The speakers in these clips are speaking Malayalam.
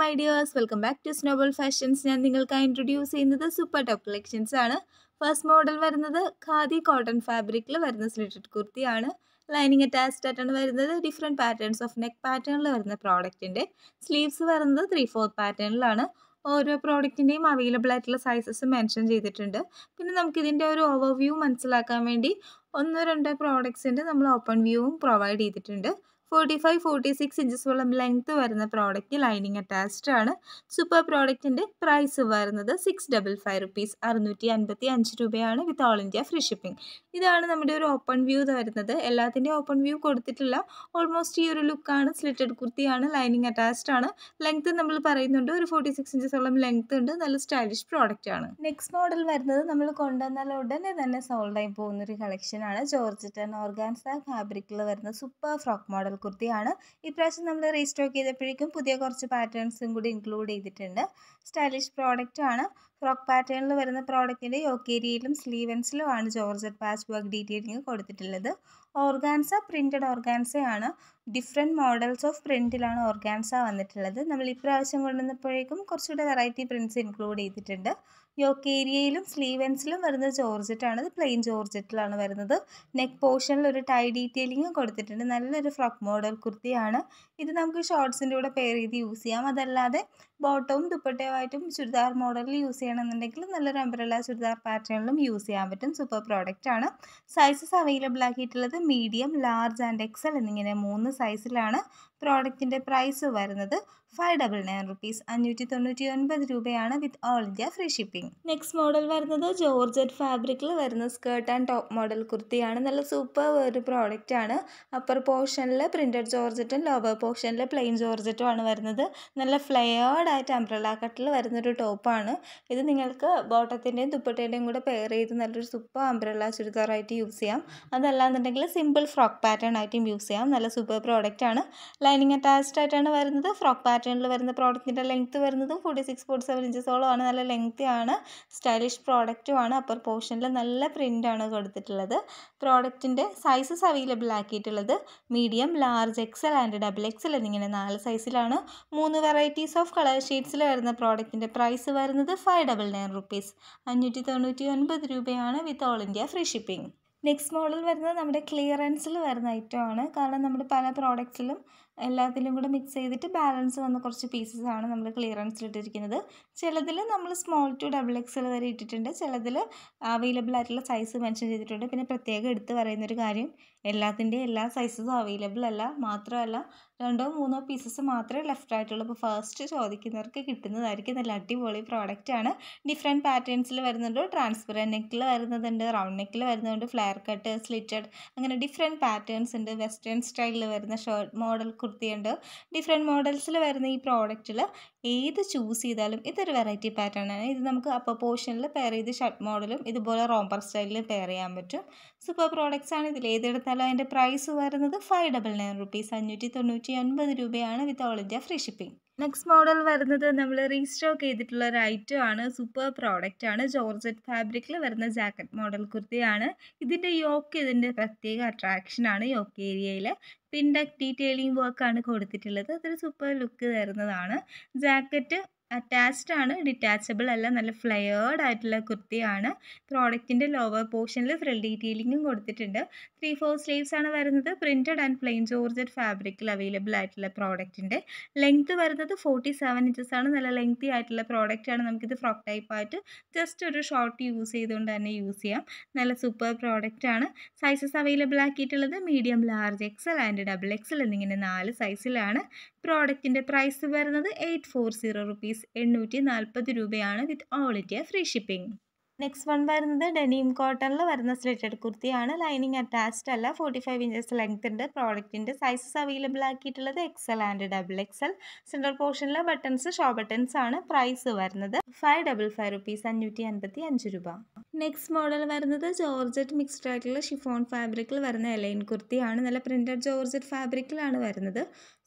my dears welcome back to Snowball fashions ഞാൻ നിങ്ങൾക്കായി ഇൻട്രൊഡ്യൂസ് ചെയ്യുന്നത് സൂപ്പർ ടോപ്പ് കളക്ഷൻസ് ആണ് ഫസ്റ്റ് മോഡൽ വരുന്നത് ഖാദി കോട്ടൺ ഫാബ്രിക്കിൽ വരുന്ന സ്ലിറ്റഡ് കുർത്തിയാണ് ലൈനിങ് അറ്റാച്ച്ഡ് ആയിട്ടാണ് വരുന്നത് ഡിഫറെൻറ്റ് പാറ്റേൺസ് ഓഫ് നെക്ക് പാറ്റേണിൽ വരുന്ന പ്രോഡക്റ്റിൻ്റെ സ്ലീവ്സ് വരുന്നത് ത്രീ ഫോർത്ത് പാറ്റേണിലാണ് ഓരോ പ്രോഡക്റ്റിൻ്റെയും അവൈലബിൾ ആയിട്ടുള്ള സൈസസ് മെൻഷൻ ചെയ്തിട്ടുണ്ട് പിന്നെ നമുക്കിതിൻ്റെ ഒരു ഓവർവ്യൂ മനസ്സിലാക്കാൻ വേണ്ടി ഒന്നോ രണ്ടോ പ്രോഡക്ട്സിൻ്റെ നമ്മൾ ഓപ്പൺ വ്യൂവും പ്രൊവൈഡ് ചെയ്തിട്ടുണ്ട് ഫോർട്ടി ഫൈവ് ഫോർട്ടി സിക്സ് ഇഞ്ചസോളം ലെങ്ത്ത് വരുന്ന പ്രോഡക്റ്റ് ലൈനിങ് അറ്റാച്ച്ഡ് ആണ് സൂപ്പർ പ്രോഡക്റ്റിൻ്റെ പ്രൈസ് വരുന്നത് സിക്സ് ഡബിൾ ഫൈവ് റുപ്പീസ് അറുന്നൂറ്റി അൻപത്തി അഞ്ച് രൂപയാണ് with all India free shipping ഇതാണ് നമ്മുടെ ഒരു ഓപ്പൺ വ്യൂ വരുന്നത് എല്ലാത്തിൻ്റെയും ഓപ്പൺ വ്യൂ കൊടുത്തിട്ടില്ല ഓൾമോസ്റ്റ് ഈ ഒരു ലുക്കാണ് സ്ലിറ്റഡ് കുർത്തിയാണ് ലൈനിങ് അറ്റാച്ച്ഡ് ആണ് ലെങ്ത്ത് നമ്മൾ പറയുന്നുണ്ട് ഒരു ഫോർട്ടി സിക്സ് ഇഞ്ചസോളം ലെങ്ത്ത് ഉണ്ട് നല്ല സ്റ്റൈലിഷ് പ്രോഡക്റ്റ് ആണ് നെക്സ്റ്റ് മോഡൽ വരുന്നത് നമ്മൾ കൊണ്ടുവന്നാൽ ഉടനെ തന്നെ സോൾഡ് ആയി പോകുന്ന ഒരു കളക്ഷനാണ് ജോർജറ്റ് ആൻഡ് ഓർഗാൻസ ഫാബ്രിക്കിൽ വരുന്ന സൂപ്പർ ഫ്രോക്ക് മോഡൽ കുർത്തിയാണ് ഇപ്രാവശ്യം നമ്മൾ റീസ്റ്റോക്ക് ചെയ്തപ്പോഴേക്കും പുതിയ കുറച്ച് പാറ്റേൺസും കൂടി ഇൻക്ലൂഡ് ചെയ്തിട്ടുണ്ട് സ്റ്റൈലിഷ് പ്രോഡക്റ്റ് ആണ് ഫ്രോക്ക് പാറ്റേണിൽ വരുന്ന പ്രോഡക്റ്റിൻ്റെ യോക്കേരിയയിലും സ്ലീവൻസിലുമാണ് ജോർജറ്റ് പാച്ച് വർക്ക് ഡീറ്റെയിലിംഗ് കൊടുത്തിട്ടുള്ളത് ഓർഗാൻസ പ്രിൻറ്റഡ് ഓർഗാൻസയാണ് ഡിഫറെൻറ്റ് മോഡൽസ് ഓഫ് പ്രിൻറ്റിലാണ് ഓർഗാൻസ വന്നിട്ടുള്ളത് നമ്മൾ ഇപ്രാവശ്യം കൊണ്ടുവന്നപ്പോഴേക്കും കുറച്ചുകൂടെ വെറൈറ്റി പ്രിൻറ്റ്സ് ഇൻക്ലൂഡ് ചെയ്തിട്ടുണ്ട് യോക്ക് ഏരിയയിലും സ്ലീവൻസിലും വരുന്നത് ജോർജറ്റാണ് ഇത് പ്ലെയിൻ ജോർജറ്റിലാണ് വരുന്നത് നെക്ക് പോർഷനിൽ ഒരു ടൈ ഡീറ്റെയിലിംഗ് കൊടുത്തിട്ടുണ്ട് നല്ലൊരു ഫ്രോക്ക് മോഡൽ കുർത്തിയാണ് ഇത് നമുക്ക് ഷോർട്സിൻ്റെ കൂടെ പെയർ ചെയ്ത് യൂസ് ചെയ്യാം അതല്ലാതെ ബോട്ടവും ദുപ്പട്ടയുമായിട്ടും ചുരിദാർ മോഡലിൽ യൂസ് ചെയ്യണമെന്നുണ്ടെങ്കിൽ നല്ലൊരു അംബ്രല ചുരിദാർ പാറ്റേണിലും യൂസ് ചെയ്യാൻ പറ്റും സൂപ്പർ പ്രോഡക്റ്റ് ആണ് സൈസസ് അവൈലബിൾ ആക്കിയിട്ടുള്ളത് മീഡിയം ലാർജ് ആൻഡ് എക്സൽ എന്നിങ്ങനെ മൂന്ന് സൈസിലാണ് പ്രോഡക്റ്റിൻ്റെ പ്രൈസ് വരുന്നത് ഫൈവ് ഡബിൾ നയൻ റുപ്പീസ് അഞ്ഞൂറ്റി തൊണ്ണൂറ്റി ഒൻപത് രൂപയാണ് with all India free shipping next model വരുന്നത് ജോർജറ്റ് ഫാബ്രിക്കിൽ വരുന്ന സ്കേർട്ട് ആൻഡ് ടോപ്പ് മോഡൽ കുർത്തിയാണ് നല്ല സൂപ്പർ ഒരു പ്രോഡക്റ്റ് ആണ് അപ്പർ പോർഷനിൽ പ്രിൻറ്റഡ് ജോർജറ്റും ലോവർ പോർഷനിൽ പ്ലെയിൻ ജോർജറ്റും ആണ് വരുന്നത് നല്ല ഫ്ലെയേർഡ് ആയിട്ട് അംബ്രല കട്ടിൽ വരുന്നൊരു ടോപ്പാണ് ഇത് നിങ്ങൾക്ക് ബോട്ടത്തിൻ്റെയും ദുപ്പട്ടേൻ്റെയും കൂടെ പെയർ ചെയ്ത് നല്ലൊരു സൂപ്പർ അംബ്രല ചുരിദാറായിട്ട് യൂസ് ചെയ്യാം അതല്ലാന്നുണ്ടെങ്കിൽ സിമ്പിൾ ഫ്രോക്ക് പാറ്റേൺ ആയിട്ടും യൂസ് ചെയ്യാം നല്ല സൂപ്പർ പ്രോഡക്റ്റ് ആണ് ലൈനിങ് അറ്റാച്ച്ഡ് ആയിട്ടാണ് വരുന്നത് ഫ്രോക്ക് പാറ്റേണിൽ വരുന്ന പ്രോഡക്റ്റിൻ്റെ ലെങ്ത്ത് വരുന്നതും ഫോർട്ടി സിക്സ് ഫോർട്ടി സെവൻ ഇഞ്ചസോളം ആണ് നല്ല ലെങ്ത്തി ആണ് സ്റ്റൈലിഷ് പ്രോഡക്റ്റും ആണ് അപ്പർ പോർഷനിൽ നല്ല പ്രിൻ്റാണ് കൊടുത്തിട്ടുള്ളത് പ്രോഡക്റ്റിൻ്റെ സൈസസ് അവൈലബിൾ ആക്കിയിട്ടുള്ളത് medium large XL and double XL എന്നിങ്ങനെ നാല് സൈസിലാണ് മൂന്ന് വെറൈറ്റീസ് ഓഫ് കളർ ഷെയ്ഡ്സിൽ വരുന്ന പ്രോഡക്റ്റിൻ്റെ പ്രൈസ് വരുന്നത് ഫൈവ് ഡബിൾ നയൻ റുപ്പീസ് അഞ്ഞൂറ്റി തൊണ്ണൂറ്റി ഒൻപത് രൂപയാണ് with all India free shipping next model വരുന്നത് നമ്മുടെ ക്ലിയറൻസിൽ വരുന്ന ഐറ്റം ആണ് കാരണം നമ്മുടെ പല പ്രോഡക്റ്റ്സിലും എല്ലാത്തിലും കൂടെ മിക്സ് ചെയ്തിട്ട് ബാലൻസ് വന്ന കുറച്ച് പീസസ് ആണ് നമ്മൾ ക്ലിയറൻസിൽ ഇട്ടിരിക്കുന്നത് ചിലതിൽ നമ്മൾ സ്മോൾ ടു ഡബിൾ എക്സൽ വരെ ഇട്ടിട്ടുണ്ട് ചിലതിൽ അവൈലബിൾ ആയിട്ടുള്ള സൈസ് മെൻഷൻ ചെയ്തിട്ടുണ്ട് പിന്നെ പ്രത്യേകം എടുത്ത് പറയുന്നൊരു കാര്യം എല്ലാത്തിൻ്റെയും എല്ലാ സൈസസും അവൈലബിൾ അല്ല മാത്രമല്ല രണ്ടോ മൂന്നോ പീസസ് മാത്രമേ ലെഫ്റ്റ് ആയിട്ടുള്ളൂ അപ്പോൾ ഫസ്റ്റ് ചോദിക്കുന്നവർക്ക് കിട്ടുന്നതായിരിക്കും നല്ല അടിപൊളി പ്രോഡക്റ്റ് ആണ് ഡിഫറെൻറ്റ് പാറ്റേൺസിൽ വരുന്നുണ്ട് ട്രാൻസ്പെറൻറ്റ് നെക്കിൽ വരുന്നതുണ്ട് റൗണ്ട് നെക്കിൽ വരുന്നുണ്ട് ഫ്ലെയർ കട്ട് സ്ലിറ്റഡ് അങ്ങനെ ഡിഫറെൻറ്റ് പാറ്റേൺസ് ഉണ്ട് വെസ്റ്റേൺ സ്റ്റൈലിൽ വരുന്ന ഷർട്ട് മോഡൽ കുർത്തിയുണ്ട് ഡിഫറെൻറ്റ് മോഡൽസിൽ വരുന്ന ഈ പ്രോഡക്റ്റിൽ ഏത് ചൂസ് ചെയ്താലും ഇതൊരു വെറൈറ്റി പാറ്റേൺ ആണ് ഇത് നമുക്ക് അപ്പർ പോർഷനിൽ പെയർ ചെയ്ത് ഷർട്ട് മോഡലും ഇതുപോലെ റോംബർ സ്റ്റൈലിൽ പെയർ ചെയ്യാൻ പറ്റും സൂപ്പർ പ്രോഡക്റ്റ്സ് ആണ് ഇതിൽ ഏതെടുത്താലും അതിൻ്റെ പ്രൈസ് വരുന്നത് ഫൈവ് ഡബിൾ നയൻ റുപ്പീസ് അഞ്ഞൂറ്റി തൊണ്ണൂറ്റി ഒൻപത് രൂപയാണ് with all India free shipping next model വരുന്നത് നമ്മൾ റീസ്റ്റോക്ക് ചെയ്തിട്ടുള്ള ഒരു ഐറ്റം ആണ് സൂപ്പർ പ്രോഡക്റ്റ് ആണ് ജോർജറ്റ് ഫാബ്രിക്കിൽ വരുന്ന ജാക്കറ്റ് മോഡൽ കുർത്തിയാണ് ഇതിൻ്റെ യോക്ക് ഇതിൻ്റെ പ്രത്യേക അട്രാക്ഷൻ ആണ് യോക്ക് ഏരിയയിൽ പിൻഡക് ഡീറ്റെയിലിംഗ് വർക്കാണ് കൊടുത്തിട്ടുള്ളത് അതൊരു സൂപ്പർ ലുക്ക് തരുന്നതാണ് ജാക്കറ്റ് അറ്റാച്ച്ഡ് ആണ് ഡിറ്റാച്ചബിൾ അല്ല നല്ല ഫ്ലെയേർഡ് ആയിട്ടുള്ള കുർത്തിയാണ് പ്രോഡക്റ്റിൻ്റെ ലോവർ പോർഷനിൽ ഫ്രിൽ ഡീറ്റെയിലിങ്ങും കൊടുത്തിട്ടുണ്ട് ത്രീ ഫോർ സ്ലീവ്സ് ആണ് വരുന്നത് പ്രിൻറ്റഡ് ആൻഡ് പ്ലെയിൻ ജോർജറ്റ് ഫാബ്രിക്കിൽ അവൈലബിൾ ആയിട്ടുള്ള പ്രോഡക്റ്റിൻ്റെ ലെങ്ത്ത് വരുന്നത് ഫോർട്ടി സെവൻ ഇഞ്ചസ് ആണ് നല്ല ലെങ്തി ആയിട്ടുള്ള പ്രോഡക്റ്റ് ആണ് നമുക്കിത് ഫ്രോക്ക് ടൈപ്പ് ആയിട്ട് ജസ്റ്റ് ഒരു ഷോർട്ട് യൂസ് ചെയ്തുകൊണ്ട് തന്നെ യൂസ് ചെയ്യാം നല്ല സൂപ്പർ പ്രോഡക്റ്റ് ആണ് സൈസസ് അവൈലബിൾ ആക്കിയിട്ടുള്ളത് medium large XL and double XL എന്നിങ്ങനെ നാല് സൈസിലാണ് പ്രോഡക്റ്റിൻ്റെ പ്രൈസ് വരുന്നത് എയ്റ്റ് ഫോർ സീറോ റുപ്പീസ് എണ്ണൂറ്റി നാൽപ്പത് രൂപയാണ് with all India free shipping next one വരുന്നത് ഡെനീം കോട്ടണിൽ വരുന്ന സ്ലിറ്റഡ് കുർത്തിയാണ് ലൈനിങ് അറ്റാച്ച്ഡ് അല്ല ഫോർട്ടി ഫൈവ് ഇഞ്ചസ് ലെങ്ത് ഉണ്ട് പ്രോഡക്റ്റിൻ്റെ സൈസസ് അവൈലബിൾ ആക്കിയിട്ടുള്ളത് XL and double XL central പോർഷനിലെ ബട്ടൺസ് ഷോ ബട്ടൺസ് ആണ് പ്രൈസ് വരുന്നത് ഫൈവ് ഡബിൾ ഫൈവ് റുപ്പീസ് അഞ്ഞൂറ്റി അൻപത്തി അഞ്ച് രൂപ നെക്സ്റ്റ് മോഡൽ വരുന്നത് ജോർജറ്റ് മിക്സ്ഡ് ആയിട്ടുള്ള ഷിഫോൺ ഫാബ്രിക്കിൽ വരുന്ന എലൈൻ കുർത്തിയാണ് നല്ല പ്രിൻറ്റഡ് ജോർജറ്റ് ഫാബ്രിക്കിലാണ് വരുന്നത്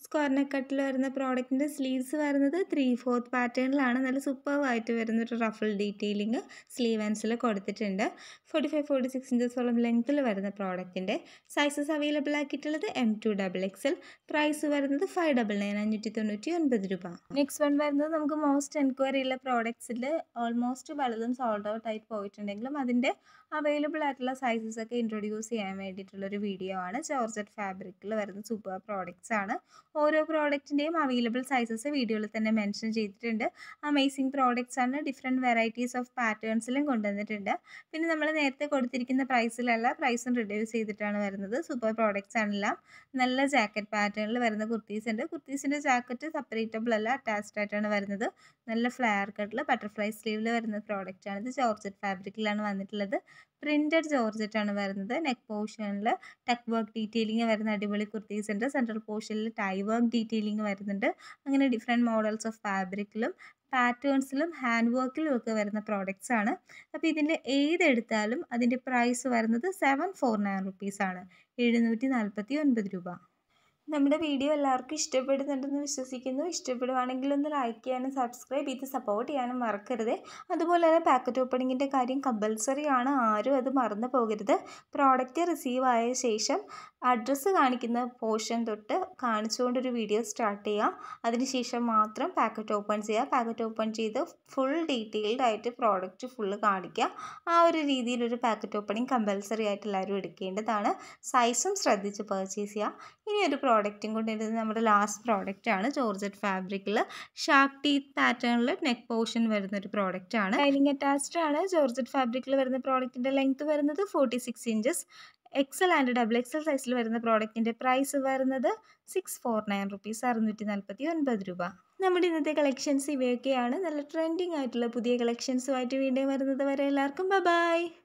സ്ക്വയർ നെക്ക് കട്ടിൽ വരുന്ന പ്രോഡക്റ്റിൻ്റെ സ്ലീവ്സ് വരുന്നത് ത്രീ ഫോർത്ത് പാറ്റേണിലാണ് നല്ല സൂപ്പർവായിട്ട് വരുന്നൊരു റഫിൾ ഡീറ്റെയിലിംഗ് സ്ലീവ് ആൻഡ്സിൽ കൊടുത്തിട്ടുണ്ട് ഫോർട്ടി ഫൈവ് ഫോർട്ടി സിക്സ് ഇഞ്ചസോളം ലെങ്ത്തിൽ വരുന്ന പ്രോഡക്റ്റിൻ്റെ സൈസസ് അവൈലബിൾ ആക്കിയിട്ടുള്ളത് M to double XL price വരുന്നത് ഫൈവ് ഡബിൾ നയൻ അഞ്ഞൂറ്റി തൊണ്ണൂറ്റി ഒൻപത് രൂപ നെക്സ്റ്റ് വൺ വരുന്നത് നമുക്ക് മോസ്റ്റ് എൻക്വയറി ഉള്ള പ്രോഡക്ട്സിൽ ഓൾമോസ്റ്റ് പലതും സോൾഡ് ഔട്ട് ആയിട്ട് പോയിട്ടുണ്ടെങ്കിലും അതിൻ്റെ അവൈലബിൾ ആയിട്ടുള്ള സൈസസ് ഒക്കെ ഇൻട്രൊഡ്യൂസ് ചെയ്യാൻ വേണ്ടിയിട്ടുള്ളൊരു വീഡിയോ ആണ് ജോർജറ്റ് ഫാബ്രിക്കിൽ വരുന്ന സൂപ്പർ പ്രോഡക്റ്റ്സ് ആണ് ഓരോ പ്രോഡക്റ്റിൻ്റെയും അവൈലബിൾ സൈസസ് വീഡിയോയിൽ തന്നെ മെൻഷൻ ചെയ്തിട്ടുണ്ട് അമേസിങ് പ്രോഡക്റ്റ്സ് ആണ് ഡിഫറെൻറ്റ് വെറൈറ്റീസ് ഓഫ് പാറ്റേൺസിലും കൊണ്ടുവന്നിട്ടുണ്ട് പിന്നെ നമ്മൾ നേരത്തെ കൊടുത്തിരിക്കുന്ന പ്രൈസിലല്ല പ്രൈസും റിഡ്യൂസ് ചെയ്തിട്ടാണ് വരുന്നത് സൂപ്പർ പ്രോഡക്റ്റ്സ് ആണെല്ലാം നല്ല ജാക്കറ്റ് പാറ്റേണിൽ വരുന്ന കുർത്തീസ് ഉണ്ട് കുർത്തീസിൻ്റെ ജാക്കറ്റ് സെപ്പറേറ്റബിൾ അല്ല അറ്റാച്ച്ഡ് ആയിട്ടാണ് വരുന്നത് നല്ല ഫ്ലയർ കട്ടിൽ ബട്ടർഫ്ലൈ സ്ലീവിൽ വരുന്ന പ്രോഡക്റ്റ് ആണ് ഇത് ജോർജറ്റ് ഫാബ്രിക്കിലാണ് വന്നിട്ടുള്ളത് പ്രിൻറ്റഡ് ജോർജറ്റ് ആണ് വരുന്നത് നെക്ക് പോർഷനിൽ ടെക് വർക്ക് ഡീറ്റെയിലിംഗ് വരുന്ന അടിപൊളി കുർത്തീസ് ഉണ്ട് സെൻട്രൽ പോർഷനിൽ ടൈ വർക്ക് ഡീറ്റെയിലിംഗ് വരുന്നുണ്ട് അങ്ങനെ ഡിഫറെൻറ്റ് മോഡൽസ് ഓഫ് ഫാബ്രിക്കിലും പാറ്റേൺസിലും ഹാൻഡ് വർക്കിലും ഒക്കെ വരുന്ന പ്രോഡക്റ്റ്സ് ആണ് അപ്പോൾ ഇതിൻ്റെ ഏതെടുത്താലും അതിൻ്റെ പ്രൈസ് വരുന്നത് സെവൻ ഫോർ നയൻ റുപ്പീസാണ് എഴുന്നൂറ്റി നാൽപ്പത്തി ഒൻപത് രൂപ നമ്മുടെ വീഡിയോ എല്ലാവർക്കും ഇഷ്ടപ്പെടുന്നുണ്ടെന്ന് വിശ്വസിക്കുന്നു ഇഷ്ടപ്പെടുവാണെങ്കിൽ ഒന്ന് ലൈക്ക് ചെയ്യാനും സബ്സ്ക്രൈബ് ചെയ്ത് സപ്പോർട്ട് ചെയ്യാനും മറക്കരുത് അതുപോലെ തന്നെ പാക്കറ്റ് ഓപ്പണിങ്ങിൻ്റെ കാര്യം കമ്പൽസറി ആണ് ആരും അത് മറന്നു പോകരുത് പ്രോഡക്റ്റ് റിസീവ് ആയ ശേഷം അഡ്രസ്സ് കാണിക്കുന്ന പോർഷൻ തൊട്ട് കാണിച്ചുകൊണ്ടൊരു വീഡിയോ സ്റ്റാർട്ട് ചെയ്യുക അതിനുശേഷം മാത്രം പാക്കറ്റ് ഓപ്പൺ ചെയ്യുക പാക്കറ്റ് ഓപ്പൺ ചെയ്ത് ഫുൾ ഡീറ്റെയിൽഡ് ആയിട്ട് പ്രോഡക്റ്റ് ഫുള്ള് കാണിക്കുക ആ ഒരു രീതിയിലൊരു പാക്കറ്റ് ഓപ്പണിങ് കമ്പൽസറി ആയിട്ട് എല്ലാവരും എടുക്കേണ്ടതാണ് സൈസും ശ്രദ്ധിച്ച് പർച്ചേസ് ചെയ്യുക ഇനി ഒരു പ്രോഡക്റ്റും കൊണ്ടുവരുന്നത് നമ്മുടെ ലാസ്റ്റ് പ്രോഡക്റ്റ് ആണ് ജോർജറ്റ് ഫാബ്രിക്കിൽ ഷാർക്ക് ടീത്ത് പാറ്റേണിൽ നെക്ക് പോർഷൻ വരുന്ന ഒരു പ്രോഡക്റ്റ് ആണ് ലൈനിങ് അറ്റാച്ച്ഡ് ആണ് ജോർജറ്റ് ഫാബ്രിക്കിൽ വരുന്ന പ്രോഡക്റ്റിൻ്റെ ലെങ്ത് വരുന്നത് forty six inches XL and double XL സൈസിൽ വരുന്ന പ്രോഡക്റ്റിൻ്റെ പ്രൈസ് വരുന്നത് സിക്സ് ഫോർ നയൻ റുപ്പീസ് അറുന്നൂറ്റി നാൽപ്പത്തി ഒൻപത് രൂപ നമ്മുടെ ഇന്നത്തെ കളക്ഷൻസ് ഇവയൊക്കെയാണ് നല്ല ട്രെൻഡിങ് ആയിട്ടുള്ള പുതിയ കളക്ഷൻസുമായിട്ട് വീണ്ടും വരുന്നത് വരെ എല്ലാവർക്കും ബൈ